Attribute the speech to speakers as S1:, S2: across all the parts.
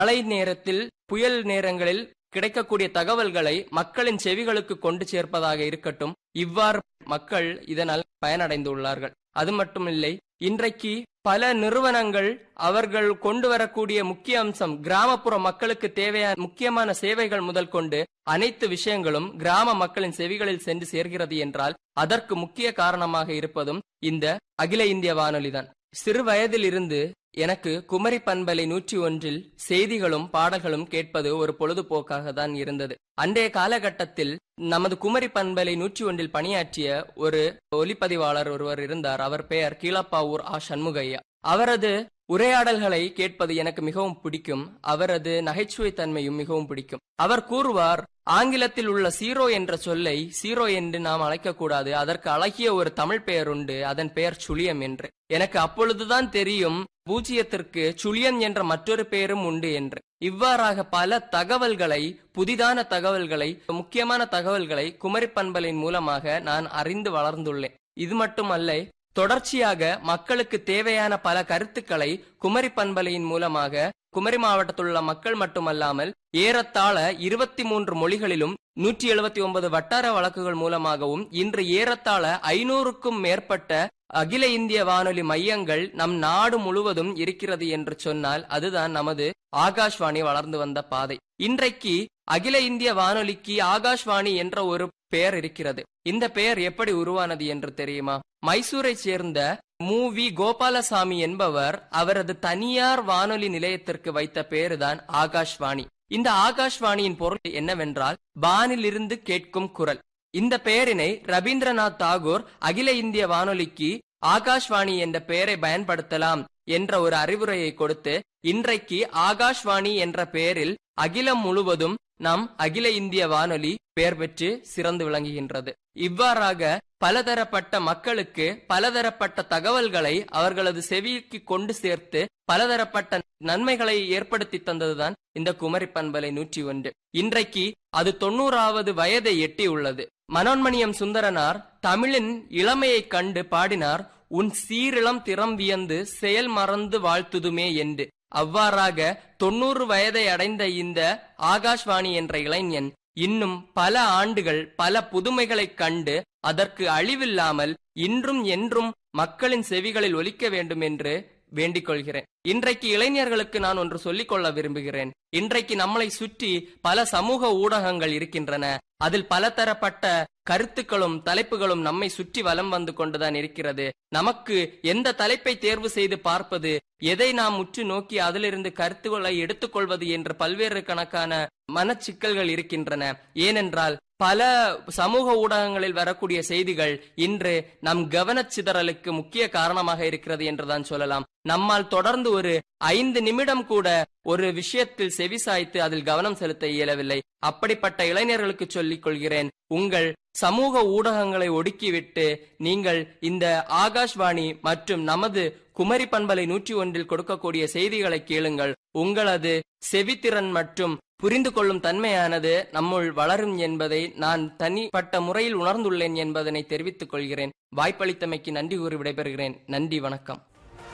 S1: மழை நேரத்தில் புயல் நேரங்களில் கிடைக்கக்கூடிய தகவல்களை மக்களின் செவிகளுக்கு கொண்டு சேர்ப்பதாக இருக்கட்டும் இவ்வாறு மக்கள் இதனால் பயனடைந்துள்ளார்கள் அது மட்டுமில்லை இன்றைக்கு பல நிறுவனங்கள் அவர்கள் கொண்டு வரக்கூடிய முக்கிய அம்சம் கிராமப்புற மக்களுக்கு தேவையான முக்கியமான சேவைகள் முதல் கொண்டு அனைத்து விஷயங்களும் கிராம மக்களின் செவிகளில் சென்று சேர்கிறது என்றால் அதற்கு முக்கிய காரணமாக இருப்பதும் இந்த அகில இந்திய வானொலிதான் சிறு வயதில் இருந்து எனக்கு குமரி பண்பலை நூற்றி ஒன்றில் செய்திகளும் பாடல்களும் கேட்பது ஒரு பொழுதுபோக்காக தான் இருந்தது அன்றைய காலகட்டத்தில் நமது குமரி பண்பலை நூற்றி ஒன்றில் பணியாற்றிய ஒரு ஒலிப்பதிவாளர் ஒருவர் இருந்தார் அவர் பெயர் கீழப்பாவூர் ஆ சண்முகையா அவரது உரையாடல்களை கேட்பது எனக்கு மிகவும் பிடிக்கும் அவரது நகைச்சுவை தன்மையும் மிகவும் பிடிக்கும் அவர் கூறுவார் ஆங்கிலத்தில் உள்ள சீரோ என்ற சொல்லை சீரோ என்று நாம் அழைக்கக்கூடாது அதற்கு அழகிய ஒரு தமிழ் பெயர் உண்டு அதன் பெயர் சுழியம் என்று எனக்கு அப்பொழுதுதான் தெரியும் பூஜ்ஜியத்திற்கு சுழியம் என்ற மற்றொரு பெயரும் உண்டு என்று இவ்வாறாக பல தகவல்களை புதிதான தகவல்களை முக்கியமான தகவல்களை குமரி பண்பலின் மூலமாக நான் அறிந்து வளர்ந்துள்ளேன் இது மட்டுமல்ல தொடர்ச்சியாக மக்களுக்கு தேவையான பல கருத்துக்களை குமரி பண்பலையின் மூலமாக குமரி மாவட்டத்தில் உள்ள மக்கள் மட்டுமல்லாமல் ஏறத்தாழ இருபத்தி மூன்று மொழிகளிலும் நூற்றி எழுபத்தி ஒன்பது வட்டார வழக்குகள் மூலமாகவும் இன்று ஏறத்தாழ ஐநூறுக்கும் மேற்பட்ட அகில இந்திய வானொலி மையங்கள் நம் நாடு முழுவதும் இருக்கிறது என்று சொன்னால் அதுதான் நமது ஆகாஷ்வாணி வளர்ந்து வந்த பாதை இன்றைக்கு அகில இந்திய வானொலிக்கு ஆகாஷ்வாணி என்ற ஒரு பெயர் இருக்கிறது இந்த பெயர் எப்படி உருவானது என்று தெரியுமா மைசூரை சேர்ந்த மூவி கோபாலசாமி என்பவர் அவரது தனியார் வானொலி நிலையத்திற்கு வைத்த பெயருதான் ஆகாஷ்வாணி இந்த ஆகாஷ்வாணியின் பொருள் என்னவென்றால் வானிலிருந்து கேட்கும் குரல் இந்த பெயரினை ரவீந்திரநாத் தாகூர் அகில இந்திய வானொலிக்கு ஆகாஷ்வாணி என்ற பெயரை பயன்படுத்தலாம் என்ற ஒரு அறிவுரையை கொடுத்து இன்றைக்கு ஆகாஷ்வாணி என்ற பெயரில் அகிலம் முழுவதும் நம் அகில இந்திய வானொலி பெயர் பெற்று சிறந்து விளங்குகின்றது இவ்வாறாக பலதரப்பட்ட மக்களுக்கு பலதரப்பட்ட தகவல்களை அவர்களது செவிக்கு கொண்டு சேர்த்து பலதரப்பட்ட நன்மைகளை ஏற்படுத்தி தந்ததுதான் இந்த குமரி பண்பலை நூற்றி ஒன்று இன்றைக்கு அது தொண்ணூறாவது வயதை எட்டியுள்ளது மனோன்மணியம் சுந்தரனார் தமிழின் இளமையைக் கண்டு பாடினார் உன் சீரிளம் திறம் வியந்து செயல் மறந்து வாழ்த்துதுமே என்று அவ்வாறாக தொண்ணூறு வயதை அடைந்த இந்த ஆகாஷ்வாணி என்ற இளைஞன் இன்னும் பல ஆண்டுகள் பல புதுமைகளைக் கண்டு அதற்கு அழிவில்லாமல் இன்றும் என்றும் மக்களின் செவிகளில் ஒலிக்க வேண்டும் என்று வேண்டிக் கொள்கிறேன் இன்றைக்கு இளைஞர்களுக்கு நான் ஒன்று சொல்லிக் கொள்ள விரும்புகிறேன் இன்றைக்கு நம்மளை சுற்றி பல சமூக ஊடகங்கள் இருக்கின்றன அதில் பலதரப்பட்ட கருத்துக்களும் தலைப்புகளும் நம்மை சுற்றி வலம் வந்து கொண்டுதான் இருக்கிறது நமக்கு எந்த தலைப்பை தேர்வு செய்து பார்ப்பது எதை நாம் உற்று நோக்கி அதிலிருந்து கருத்துக்களை எடுத்துக்கொள்வது என்று பல்வேறு கணக்கான மனச்சிக்கல்கள் இருக்கின்றன ஏனென்றால் பல சமூக ஊடகங்களில் வரக்கூடிய செய்திகள் இன்று நம் கவனச்சிதறலுக்கு முக்கிய காரணமாக இருக்கிறது என்றுதான் சொல்லலாம் நம்மால் தொடர்ந்து ஒரு ஐந்து நிமிடம் கூட ஒரு விஷயத்தில் செவிசாய்த்து அதில் கவனம் செலுத்த இயலவில்லை அப்படிப்பட்ட இளைஞர்களுக்கு சொல்லிக் கொள்கிறேன் உங்கள் சமூக ஊடகங்களை ஒடுக்கிவிட்டு நீங்கள் இந்த ஆகாஷ்வாணி மற்றும் நமது குமரி பண்பலை நூற்றி ஒன்றில் கொடுக்கக்கூடிய செய்திகளை கேளுங்கள் உங்களது செவித்திறன் மற்றும் புரிந்து கொள்ளும் தன்மையானது நம்முள் வளரும் என்பதை நான் தனிப்பட்ட முறையில் உணர்ந்துள்ளேன் என்பதனை தெரிவித்துக் கொள்கிறேன் வாய்ப்பளித்தமைக்கு நன்றி கூறி விடைபெறுகிறேன் நன்றி வணக்கம்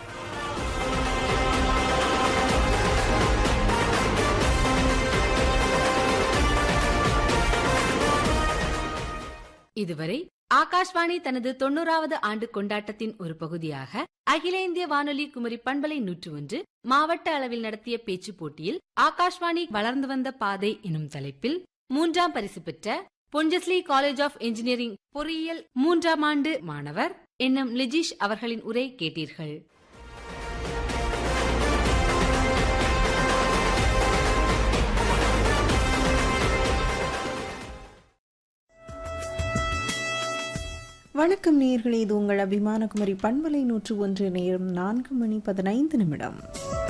S2: இதுவரை ஆகாஷ்வாணி தனது தொண்ணூறாவது ஆண்டு கொண்டாட்டத்தின் ஒரு பகுதியாக அகில இந்திய வானொலி குமரி பண்பலை நூற்று ஒன்று மாவட்ட அளவில் நடத்திய பேச்சு போட்டியில் ஆகாஷ்வாணி வளர்ந்து வந்த பாதை எனும் தலைப்பில் மூன்றாம் பரிசு பெற்ற பொஞ்சஸ்லி காலேஜ் ஆஃப் இன்ஜினியரிங் பொறியியல் மூன்றாம் ஆண்டு மாணவர் என்னும் லிஜீஷ் அவர்களின் உரை கேட்டீர்கள்
S3: வணக்கம் நேயர்களே இது உங்கள் அபிமானகுமரி பண்பலை நூற்று ஒன்று நேரம் நான்கு மணி பதினைந்து நிமிடம்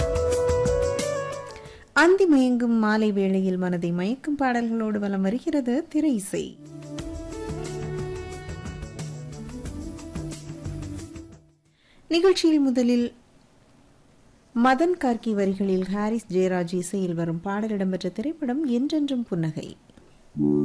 S3: அந்தி மயங்கும் மாலை வேளையில் மனதை மயக்கும் பாடல்களோடு வலம் வருகிறது திரை இசை நிகழ்ச்சியில் முதலில் மதன் கார்கி வரிகளில் ஹாரிஸ் ஜெயராஜ் இசையில் வரும் பாடல் இடம்பெற்ற திரைப்படம் என்றென்றும் புன்னகை